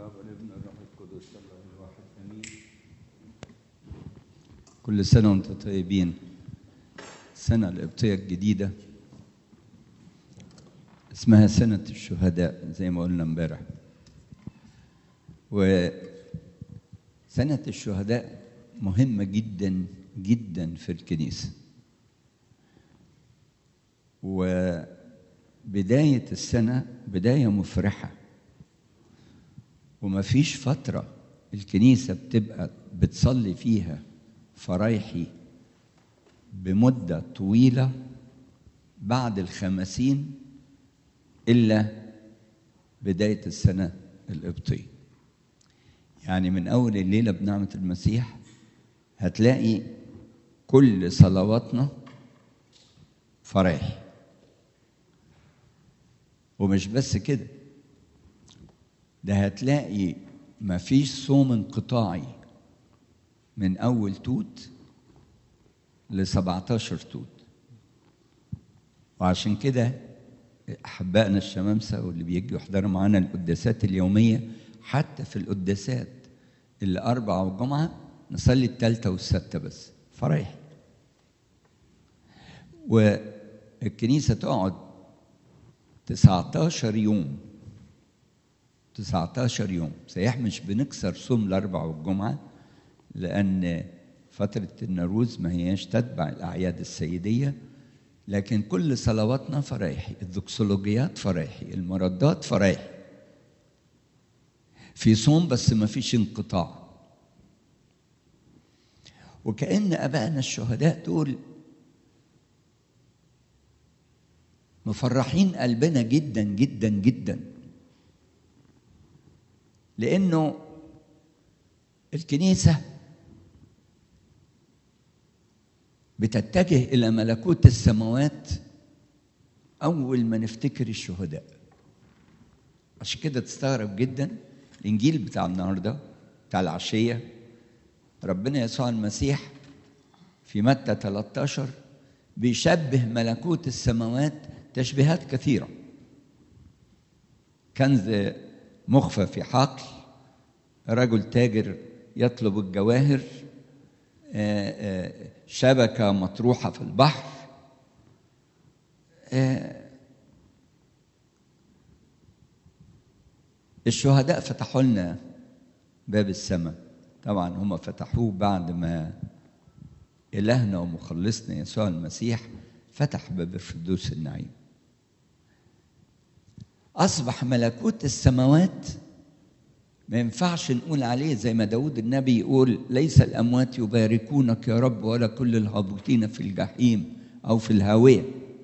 والاب والابن والروح القدس الله الواحد امين كل سنه وانتم طيبين السنه القبطيه الجديده اسمها سنه الشهداء زي ما قلنا امبارح وسنه الشهداء مهمه جدا جدا في الكنيسه وبدايه السنه بدايه مفرحه وما فيش فترة الكنيسة بتبقى بتصلي فيها فرايحي بمدة طويلة بعد الخمسين إلا بداية السنة القبطية يعني من أول الليلة بنعمة المسيح هتلاقي كل صلواتنا فرايحي ومش بس كده ده هتلاقي مفيش صوم انقطاعي من أول توت ل 17 توت وعشان كده أحبائنا الشمامسة واللي بيجوا يحضروا معانا القداسات اليومية حتى في القداسات اللي أربعة وجمعة نصلي التالتة والستة بس فرايح والكنيسة تقعد 19 يوم 19 يوم صحيح مش بنكسر صوم الاربع والجمعه لان فتره النروز ما هياش تتبع الاعياد السيديه لكن كل صلواتنا فرايحي الدوكسولوجيات فرايحي المردات فرايحي في صوم بس ما فيش انقطاع وكأن أبائنا الشهداء دول مفرحين قلبنا جدا جدا جدا لانه الكنيسه بتتجه الى ملكوت السماوات اول ما نفتكر الشهداء عشان كده تستغرب جدا الانجيل بتاع النهارده بتاع العشيه ربنا يسوع المسيح في متى 13 بيشبه ملكوت السماوات تشبيهات كثيره كنز مخفى في حقل رجل تاجر يطلب الجواهر شبكة مطروحة في البحر الشهداء فتحوا لنا باب السماء طبعا هم فتحوه بعد ما إلهنا ومخلصنا يسوع المسيح فتح باب الفردوس النعيم أصبح ملكوت السماوات ما ينفعش نقول عليه زي ما داود النبي يقول ليس الأموات يباركونك يا رب ولا كل الهابطين في الجحيم أو في الهاوية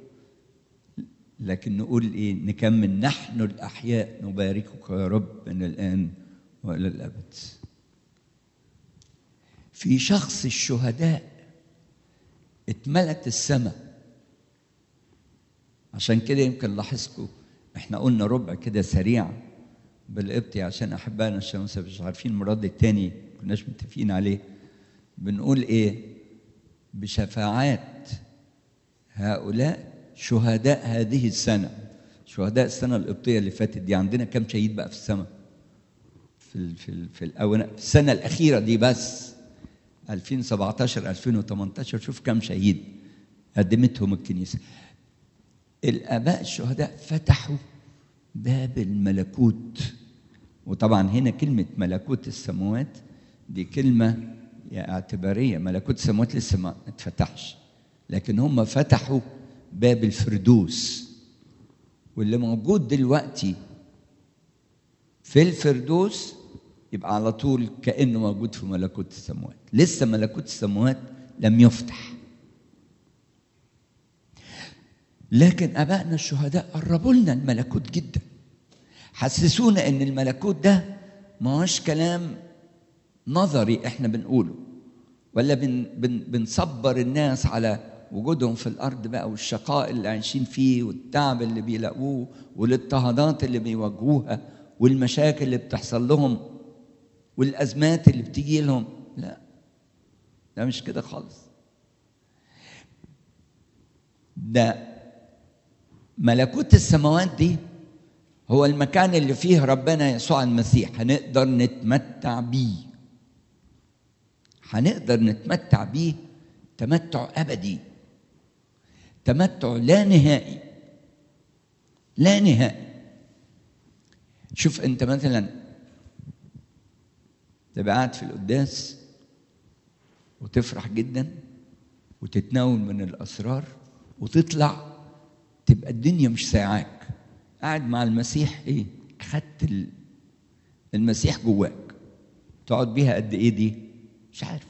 لكن نقول إيه نكمل نحن الأحياء نباركك يا رب من الآن وإلى الأبد في شخص الشهداء اتملت السماء عشان كده يمكن لاحظكم احنا قلنا ربع كده سريع بالقبطي عشان احبائنا الشمس مش عارفين المراد التاني كناش متفقين عليه بنقول ايه بشفاعات هؤلاء شهداء هذه السنه شهداء السنه القبطيه اللي فاتت دي عندنا كم شهيد بقى في السماء في ال في ال في الأونة في السنه الاخيره دي بس 2017 2018 شوف كم شهيد قدمتهم الكنيسه الآباء الشهداء فتحوا باب الملكوت وطبعا هنا كلمة ملكوت السماوات دي كلمة اعتبارية ملكوت السماوات لسه ما اتفتحش لكن هم فتحوا باب الفردوس واللي موجود دلوقتي في الفردوس يبقى على طول كأنه موجود في ملكوت السماوات لسه ملكوت السماوات لم يفتح لكن ابائنا الشهداء قربوا لنا الملكوت جدا حسسونا ان الملكوت ده ما هوش كلام نظري احنا بنقوله ولا بن بن بنصبر الناس على وجودهم في الارض بقى والشقاء اللي عايشين فيه والتعب اللي بيلاقوه والاضطهادات اللي بيواجهوها والمشاكل اللي بتحصل لهم والازمات اللي بتيجي لهم لا ده مش كده خالص ده ملكوت السماوات دي هو المكان اللي فيه ربنا يسوع المسيح هنقدر نتمتع بيه هنقدر نتمتع بيه تمتع ابدي تمتع لا نهائي لا نهائي شوف انت مثلا تبقى قاعد في القداس وتفرح جدا وتتناول من الاسرار وتطلع تبقى الدنيا مش ساعاك قاعد مع المسيح ايه خدت المسيح جواك تقعد بيها قد ايه دي مش عارف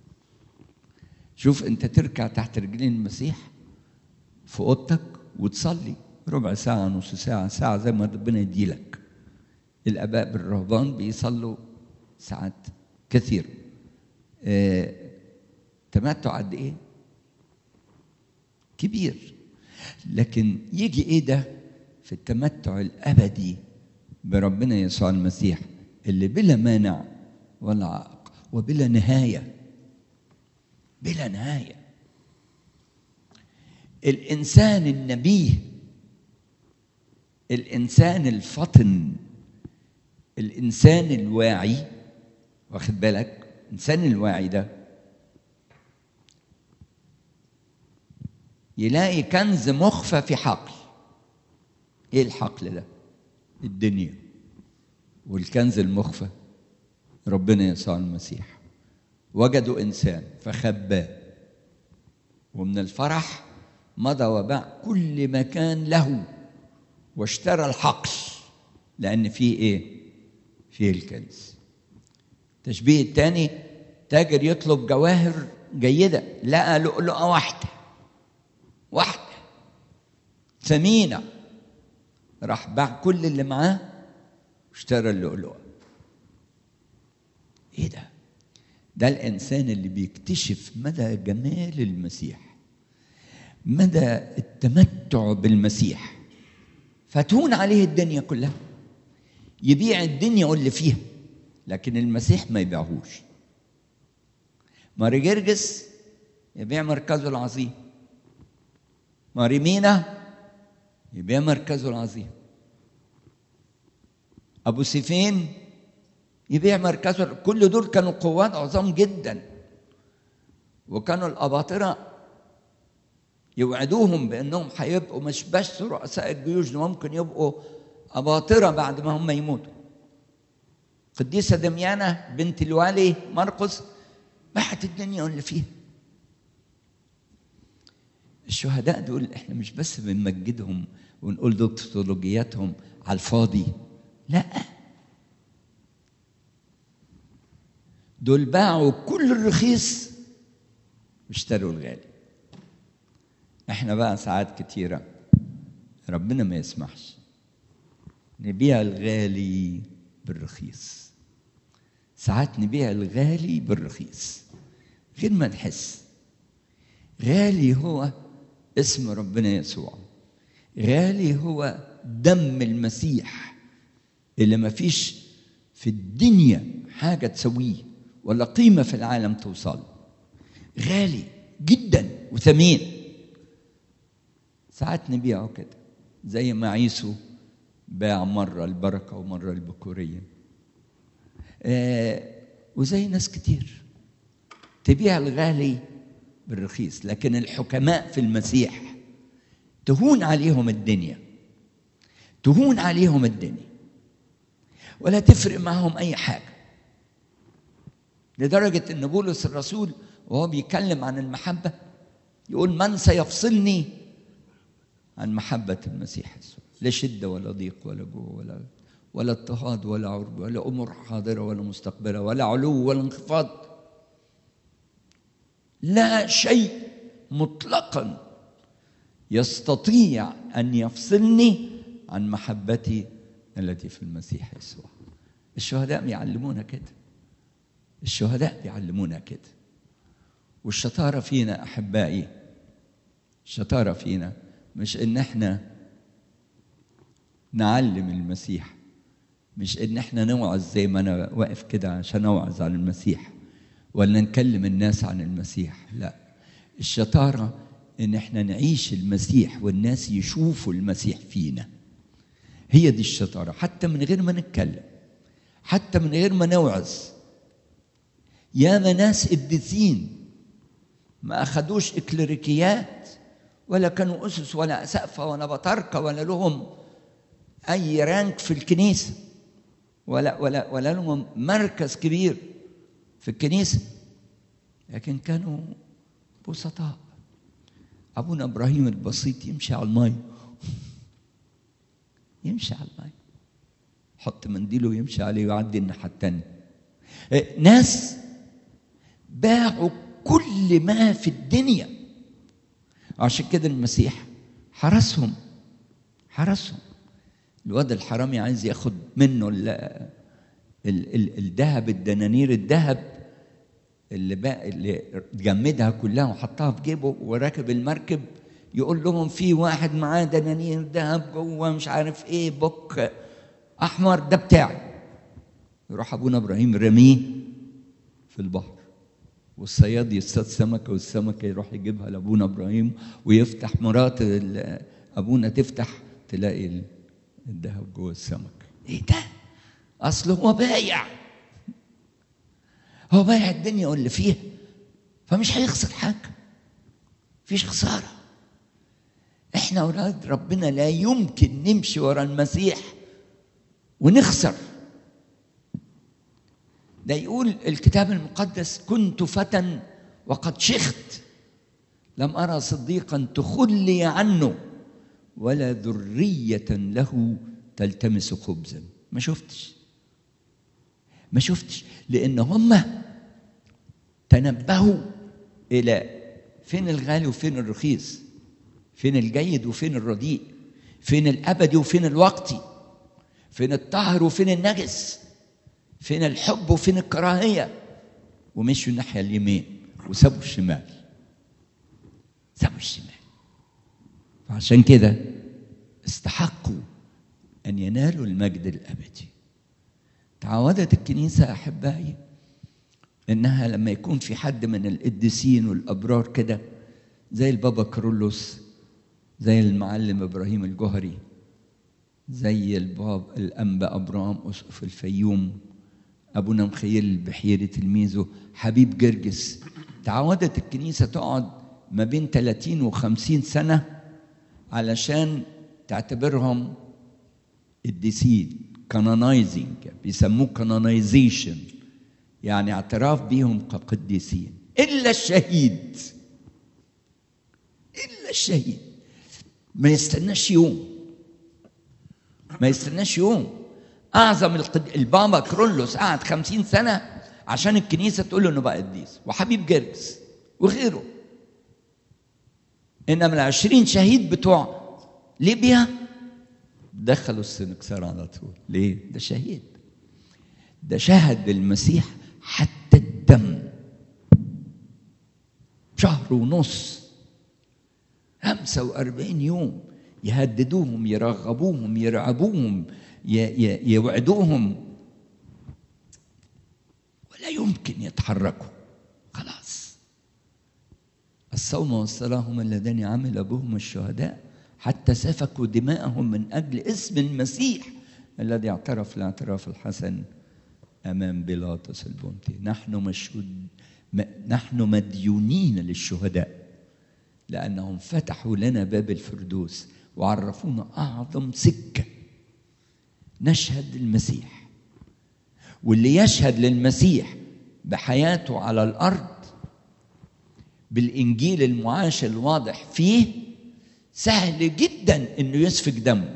شوف انت تركع تحت رجلين المسيح في اوضتك وتصلي ربع ساعة نص ساعة ساعة زي ما ربنا يديلك الآباء بالرهبان بيصلوا ساعات كثير آه، تمتع قد إيه؟ كبير لكن يجي إيه ده في التمتع الأبدي بربنا يسوع المسيح اللي بلا مانع ولا عائق وبلا نهاية بلا نهاية الإنسان النبيه الإنسان الفطن الإنسان الواعي واخد بالك الإنسان الواعي ده يلاقي كنز مخفى في حقل ايه الحقل ده الدنيا والكنز المخفى ربنا يسوع المسيح وجدوا انسان فخباه ومن الفرح مضى وباع كل ما كان له واشترى الحقل لان فيه ايه فيه الكنز التشبيه الثاني تاجر يطلب جواهر جيده لقى لؤلؤه واحده واحده ثمينه راح باع كل اللي معاه واشترى اللؤلؤه ايه ده ده الانسان اللي بيكتشف مدى جمال المسيح مدى التمتع بالمسيح فتهون عليه الدنيا كلها يبيع الدنيا واللي فيها لكن المسيح ما يبيعهوش ماري جرجس يبيع مركزه العظيم ماري مينا يبيع مركزه العظيم ابو سيفين يبيع مركزه كل دول كانوا قوات عظام جدا وكانوا الاباطره يوعدوهم بانهم هيبقوا مش بس رؤساء الجيوش ده ممكن يبقوا اباطره بعد ما هم يموتوا قديسه دميانه بنت الوالي مرقس باعت الدنيا واللي فيها الشهداء دول احنا مش بس بنمجدهم ونقول دوكتولوجياتهم على الفاضي لا دول باعوا كل الرخيص واشتروا الغالي احنا بقى ساعات كتيرة ربنا ما يسمحش نبيع الغالي بالرخيص ساعات نبيع الغالي بالرخيص غير ما نحس غالي هو اسم ربنا يسوع غالي هو دم المسيح اللي ما فيش في الدنيا حاجة تسويه ولا قيمة في العالم توصل غالي جدا وثمين ساعات نبيعه كده زي ما عيسو باع مرة البركة ومرة البكورية آه وزي ناس كتير تبيع الغالي بالرخيص لكن الحكماء في المسيح تهون عليهم الدنيا تهون عليهم الدنيا ولا تفرق معهم اي حاجه لدرجه ان بولس الرسول وهو بيتكلم عن المحبه يقول من سيفصلني عن محبه المسيح يسوع لا شده ولا ضيق ولا جوع ولا ولا اضطهاد ولا عرب ولا امور حاضره ولا مستقبله ولا علو ولا انخفاض لا شيء مطلقا يستطيع ان يفصلني عن محبتي التي في المسيح يسوع الشهداء بيعلمونا كده الشهداء بيعلمونا كده والشطاره فينا احبائي الشطاره فينا مش ان احنا نعلم المسيح مش ان احنا نوعظ زي ما انا واقف كده عشان اوعظ عن المسيح ولا نكلم الناس عن المسيح لا الشطاره ان احنا نعيش المسيح والناس يشوفوا المسيح فينا هي دي الشطاره حتى من غير ما نتكلم حتى من غير ما نوعظ ياما ناس قديسين ما اخدوش اكليريكيات ولا كانوا اسس ولا سقفه ولا بطاركه ولا لهم اي رانك في الكنيسه ولا ولا ولا لهم مركز كبير في الكنيسه لكن كانوا بسطاء ابونا ابراهيم البسيط يمشي على المي يمشي على المي حط منديله ويمشي عليه ويعدي الناحيه الثانيه ناس باعوا كل ما في الدنيا عشان كده المسيح حرسهم حرسهم الواد الحرامي عايز ياخد منه الذهب الدنانير الذهب اللي بقى اللي جمدها كلها وحطها في جيبه وراكب المركب يقول لهم في واحد معاه دنانير ذهب جوه مش عارف ايه بوك احمر ده بتاعي يروح ابونا ابراهيم رميه في البحر والصياد يصطاد سمكه والسمكه يروح يجيبها لابونا ابراهيم ويفتح مرات ابونا تفتح تلاقي الذهب جوه السمك ايه ده اصل هو بايع هو بايع الدنيا واللي فيها فمش هيخسر حاجه مفيش خساره احنا اولاد ربنا لا يمكن نمشي ورا المسيح ونخسر ده يقول الكتاب المقدس كنت فتى وقد شخت لم ارى صديقا تخلي عنه ولا ذريه له تلتمس خبزا ما شفتش ما شفتش لان هم تنبهوا الى فين الغالي وفين الرخيص فين الجيد وفين الرديء فين الابدي وفين الوقتي فين الطاهر وفين النجس فين الحب وفين الكراهيه ومشوا الناحيه اليمين وسابوا الشمال سابوا الشمال فعشان كده استحقوا ان ينالوا المجد الابدي تعودت الكنيسه احبائي انها لما يكون في حد من القديسين والابرار كده زي البابا كارولوس زي المعلم ابراهيم الجهري زي الباب الانبا ابرام اسقف الفيوم ابونا مخيل البحيري تلميذه حبيب جرجس تعودت الكنيسه تقعد ما بين 30 و50 سنه علشان تعتبرهم قديسين كانونايزنج بيسموه كانونايزيشن يعني اعتراف بيهم كقديسين الا الشهيد الا الشهيد ما يستناش يوم ما يستناش يوم اعظم القد... البابا كرولوس قعد خمسين سنه عشان الكنيسه تقول له انه بقى قديس وحبيب جرجس وغيره انما العشرين شهيد بتوع ليبيا دخلوا السنكسار على طول ليه ده شهيد ده شهد المسيح حتى الدم شهر ونص خمسة وأربعين يوم يهددوهم يرغبوهم يرعبوهم يوعدوهم ولا يمكن يتحركوا خلاص الصوم والصلاة هما اللذان عمل بهم الشهداء حتى سفكوا دماءهم من أجل اسم المسيح الذي اعترف الاعتراف الحسن أمام بيلاطس البنطي نحن مشهود نحن مديونين للشهداء لأنهم فتحوا لنا باب الفردوس وعرفونا أعظم سكة نشهد للمسيح واللي يشهد للمسيح بحياته على الأرض بالإنجيل المعاش الواضح فيه سهل جدا إنه يسفك دمه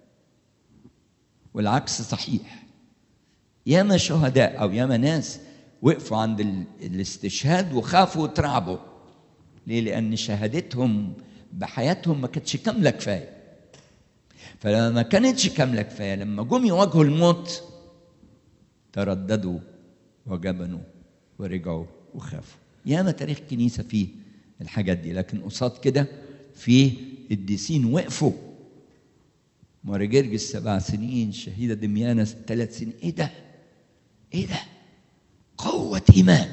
والعكس صحيح ياما شهداء أو ياما ناس وقفوا عند الاستشهاد وخافوا وترعبوا ليه؟ لأن شهادتهم بحياتهم ما كانتش كاملة كفاية فلما ما كانتش كاملة كفاية لما جم يواجهوا الموت ترددوا وجبنوا ورجعوا وخافوا ياما تاريخ كنيسة فيه الحاجات دي لكن قصاد كده في قديسين وقفوا ماري جرجس سبع سنين شهيدة دميانة ثلاث سنين ايه ده؟ ايه ده؟ قوة إيمان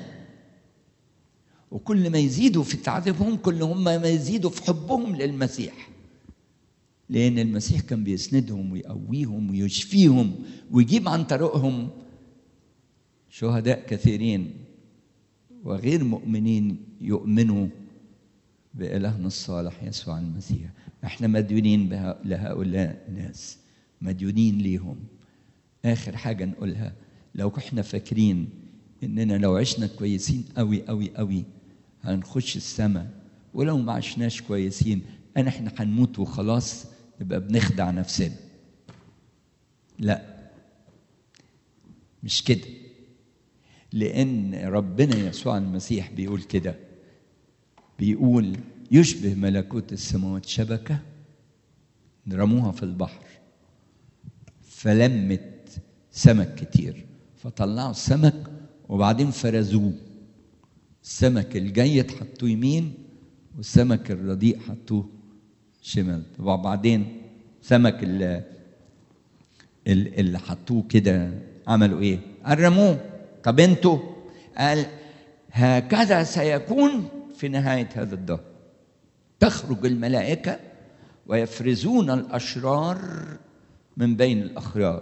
وكل ما يزيدوا في تعذيبهم كل هم ما يزيدوا في حبهم للمسيح لأن المسيح كان بيسندهم ويقويهم ويشفيهم ويجيب عن طريقهم شهداء كثيرين وغير مؤمنين يؤمنوا بإلهنا الصالح يسوع المسيح احنا مديونين بها لهؤلاء الناس مديونين ليهم آخر حاجة نقولها لو احنا فاكرين إننا لو عشنا كويسين قوي قوي قوي هنخش السماء ولو ما عشناش كويسين أنا احنا هنموت وخلاص نبقى بنخدع نفسنا لا مش كده لأن ربنا يسوع المسيح بيقول كده بيقول يشبه ملكوت السماوات شبكة رموها في البحر فلمت سمك كتير فطلعوا السمك وبعدين فرزوه السمك الجيد حطوه يمين والسمك الرديء حطوه شمال وبعدين سمك اللي, اللي حطوه كده عملوا ايه؟ رموه طب انتوا قال هكذا سيكون في نهايه هذا الدهر تخرج الملائكه ويفرزون الاشرار من بين الاخيار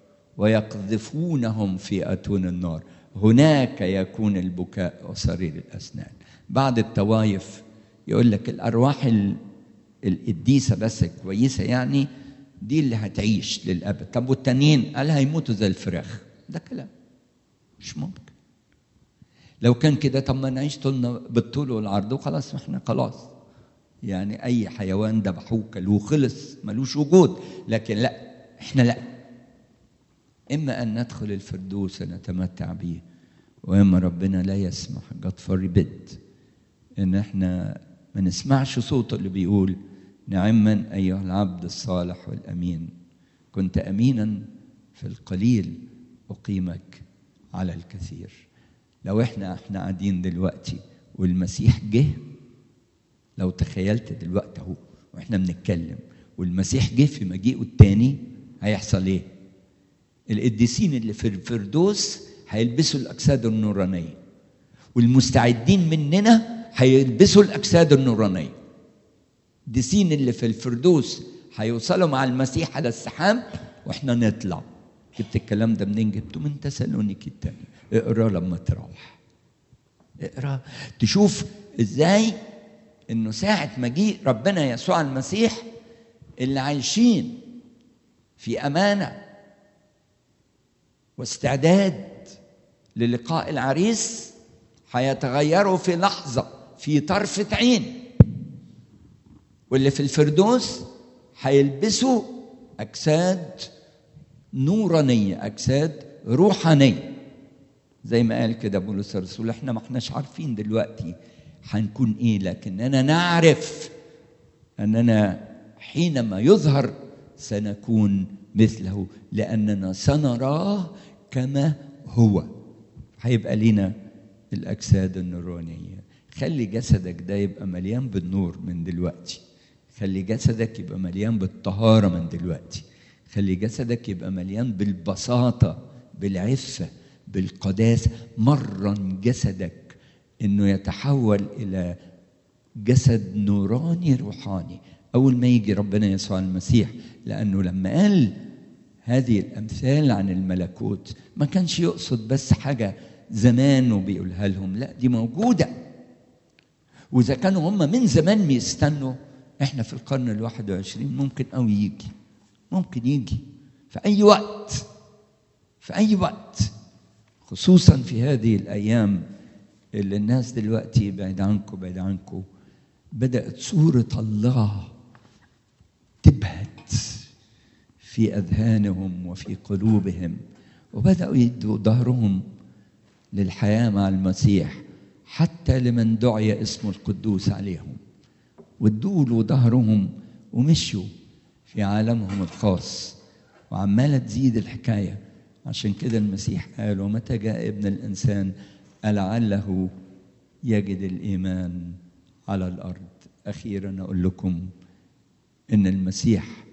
ويقذفونهم في اتون النار هناك يكون البكاء وصرير الاسنان بعد الطوايف يقول لك الارواح القديسه بس كويسه يعني دي اللي هتعيش للابد طب والتانيين قال هيموتوا زي الفراخ ده كلام مش ممكن لو كان كده طب ما نعيش طولنا بالطول والعرض وخلاص احنا خلاص يعني اي حيوان ذبحوه كلوه خلص ملوش وجود لكن لا احنا لا اما ان ندخل الفردوس ونتمتع به واما ربنا لا يسمح God forbid ان احنا ما نسمعش صوته اللي بيقول نعما ايها العبد الصالح والامين كنت امينا في القليل اقيمك على الكثير لو احنا احنا قاعدين دلوقتي والمسيح جه لو تخيلت دلوقتي اهو واحنا بنتكلم والمسيح جه في مجيئه التاني هيحصل ايه؟ القديسين اللي في الفردوس هيلبسوا الاجساد النورانيه والمستعدين مننا هيلبسوا الاجساد النورانيه القديسين اللي في الفردوس هيوصلوا مع المسيح على السحاب واحنا نطلع جبت الكلام ده منين جبته من تسالونيكي التاني اقرا لما تروح اقرا تشوف ازاي انه ساعة مجيء ربنا يسوع المسيح اللي عايشين في امانة واستعداد للقاء العريس هيتغيروا في لحظة في طرفة عين واللي في الفردوس هيلبسوا أجساد نورانية أجساد روحانية زي ما قال كده بولس الرسول احنا ما احناش عارفين دلوقتي هنكون ايه لكننا نعرف اننا حينما يظهر سنكون مثله لاننا سنراه كما هو هيبقى لنا الاجساد النورانيه خلي جسدك ده يبقى مليان بالنور من دلوقتي خلي جسدك يبقى مليان بالطهاره من دلوقتي خلي جسدك يبقى مليان بالبساطه بالعفه بالقداسه مرن جسدك انه يتحول الى جسد نوراني روحاني اول ما يجي ربنا يسوع المسيح لانه لما قال هذه الامثال عن الملكوت ما كانش يقصد بس حاجه زمان وبيقولها لهم لا دي موجوده واذا كانوا هم من زمان بيستنوا احنا في القرن الواحد وعشرين ممكن قوي يجي ممكن يجي في اي وقت في اي وقت خصوصا في هذه الايام اللي الناس دلوقتي بعيد عنكم بعيد عنكم بدات صوره الله تبهت في اذهانهم وفي قلوبهم وبداوا يدوا ظهرهم للحياه مع المسيح حتى لمن دعي اسمه القدوس عليهم وادوا له ظهرهم ومشوا في عالمهم الخاص وعماله تزيد الحكايه عشان كده المسيح قال ومتى جاء ابن الانسان ألعله يجد الايمان على الارض اخيرا اقول لكم ان المسيح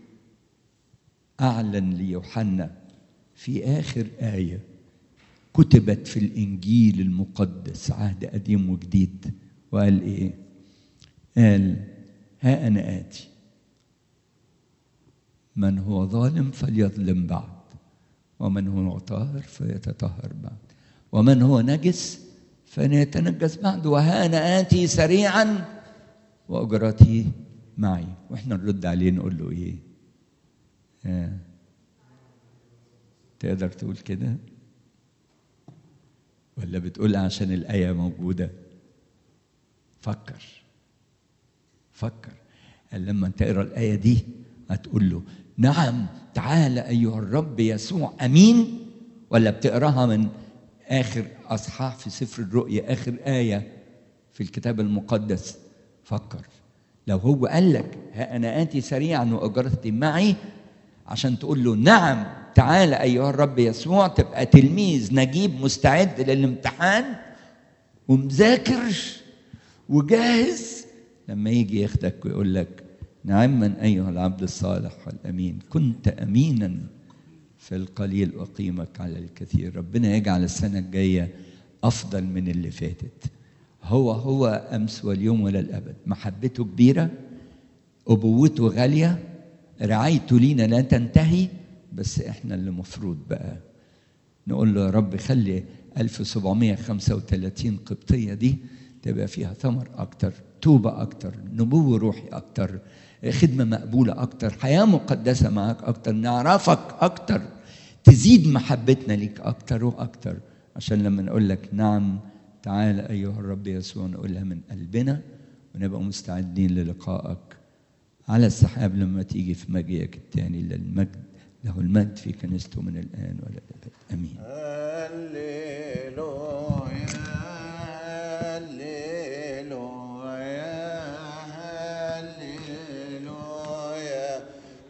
اعلن ليوحنا في اخر ايه كتبت في الانجيل المقدس عهد قديم وجديد وقال ايه قال ها انا اتي من هو ظالم فليظلم بعد ومن هو طاهر فيتطهر بعد ومن هو نجس فليتنجس بعد وهانا آتي سريعا وأجرتي معي واحنا نرد عليه نقول له ايه آه. تقدر تقول كده ولا بتقول عشان الآية موجودة فكر فكر لما تقرا الآية دي هتقول له نعم تعال أيها الرب يسوع أمين ولا بتقراها من آخر أصحاح في سفر الرؤيا آخر آية في الكتاب المقدس فكر لو هو قال لك ها أنا آتي سريعا وأجرتي معي عشان تقول له نعم تعال أيها الرب يسوع تبقى تلميذ نجيب مستعد للامتحان ومذاكر وجاهز لما يجي ياخدك ويقول لك نعما أيها العبد الصالح والأمين كنت أمينا في القليل أقيمك على الكثير ربنا يجعل السنة الجاية أفضل من اللي فاتت هو هو أمس واليوم ولا الأبد محبته كبيرة أبوته غالية رعايته لينا لا تنتهي بس احنا اللي مفروض بقى نقول له يا رب خلي 1735 قبطية دي تبقى فيها ثمر أكتر توبة أكتر نبوة روحي أكتر خدمة مقبولة أكتر حياة مقدسة معك أكتر نعرفك أكتر تزيد محبتنا ليك أكتر وأكتر عشان لما نقول لك نعم تعال أيها الرب يسوع نقولها من قلبنا ونبقى مستعدين للقائك على السحاب لما تيجي في مجيئك الثاني للمجد له المجد في كنيسته من الآن ولا الأبد آمين هللويا هللويا هللويا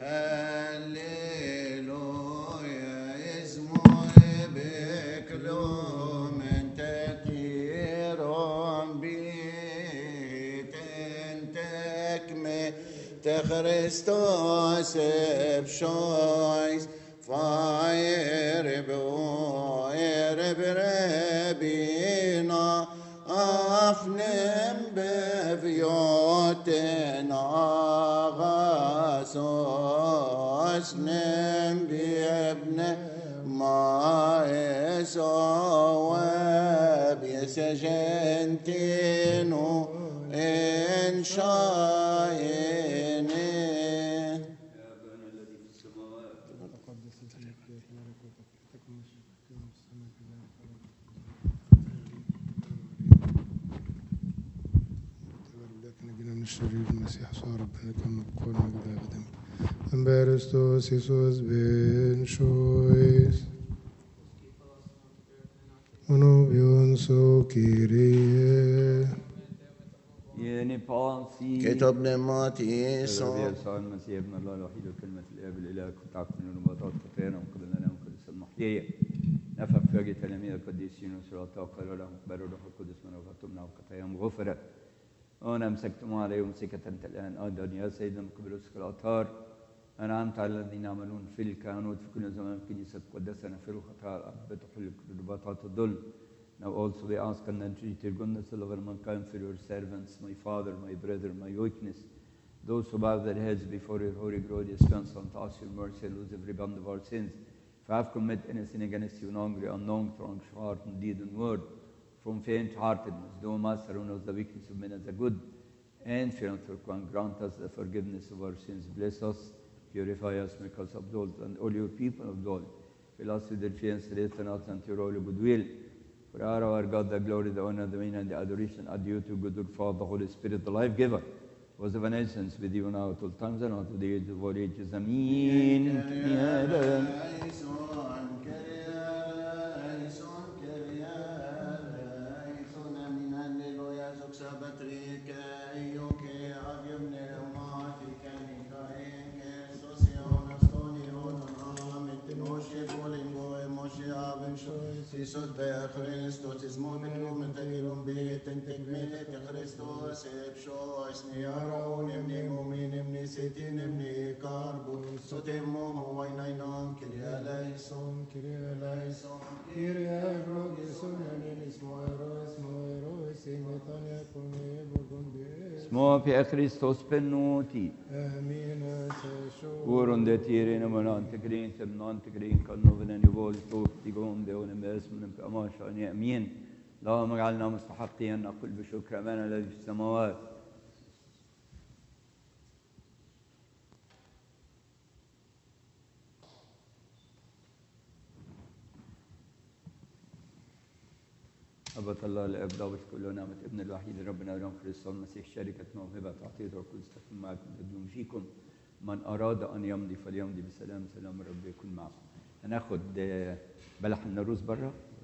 هللويا اسمه بكلوم تكيرون بيتنتكمي تخريستوس بشويس فاير بوير بربينا أفنم بفيوتنا غاسوس نم بابن ما يسوى بيسجنتينو إن شاينين تقدس اسمك يأتي ملكوتك تكن مشيئتك كما في السماء كذلك على الأرض تبارك نجينا من الشرير المسيح صار ربنا كما قول مجد أبدا أمبارستوس يسوس بن شويس ونوبيون سو كيريه يا باسي كتب نماتي الذي يسوع يسوع المسيح ابن الله الوحيد وكلمة الآب الإله كنت عبد من النباتات خطايانا وقبل لنا وقدس المحيية نفخ في وجه تلاميذ القديسين وسلاطة وقالوا لهم اقبلوا الروح القدس من وفتمنا وخطاياهم غفرت وأنا أمسكتم عليه مسكة أنت الآن أيضا يا سيدنا مقبل الأطهار أنعمت على الذين يعملون في الكهنوت في كل زمان في كنيسة قدسنا في الخطايا الأب تحل رباطات الظلم Now also we ask and entreat your goodness, O Lord, mankind for your servants, my father, my brother, my weakness. Those who bow their heads before your holy, glorious presence, unto us your mercy, and lose every bond of our sins. If I have committed any sin against you, knowingly, unknown, through anxious heart, and deed and word, from faint-heartedness, do, Master, who knows the weakness of men as a good, and philanthropic one, grant us the forgiveness of our sins. Bless us, purify us, make us absolved, and all your people absolved. Fill us with the fear and strengthen us unto your holy goodwill. For our, our God, the glory, the honor, the meaning, and the adoration are due to good Father, the Holy Spirit, the life giver, was of an essence with you now at all times and unto the age of all ages. Amen. يا رب. Eleison, Eleison, Eleison, Amin, Alleluia, Zoxa, Patrika, Ioke, Agiumne, Matica, Nikaenke, Sosion, Astoni, Onon, Moshe, Polingo, Moshe, Abencho, Isus, Ber, Christos, is Momen, Metagirum, Bit, and Tekmete, Christos, Epsho, Sniara, Nimni, Mumin, Nimni, Sitin, Nimni, Carbon, Sotemo, Wainainon, Kiria, Eleison, Kyrie eleison, Kyrie eglogison, enis moeros, moeros, in Netanya, Kone, Burgundes, Små Pia Christos pennuti. آمين تشوف Oron det tirene man antekrin sem antekrin kan novenen يقول توب تقوم دون بس من أماشان أمين اللهم اجعلنا مستحقين أن نقول بشكر أمانة الذي في السماوات أبت الله الأب ضابط كل نعمة ابن الوحيد ربنا ورحمة كريستوس المسيح شركة موهبة تعطيه القدس تكون معكم تدوم فيكم من أراد أن يمضي فليمضي بسلام سلام الرب يكون معكم هناخد آه، بلح الناروز بره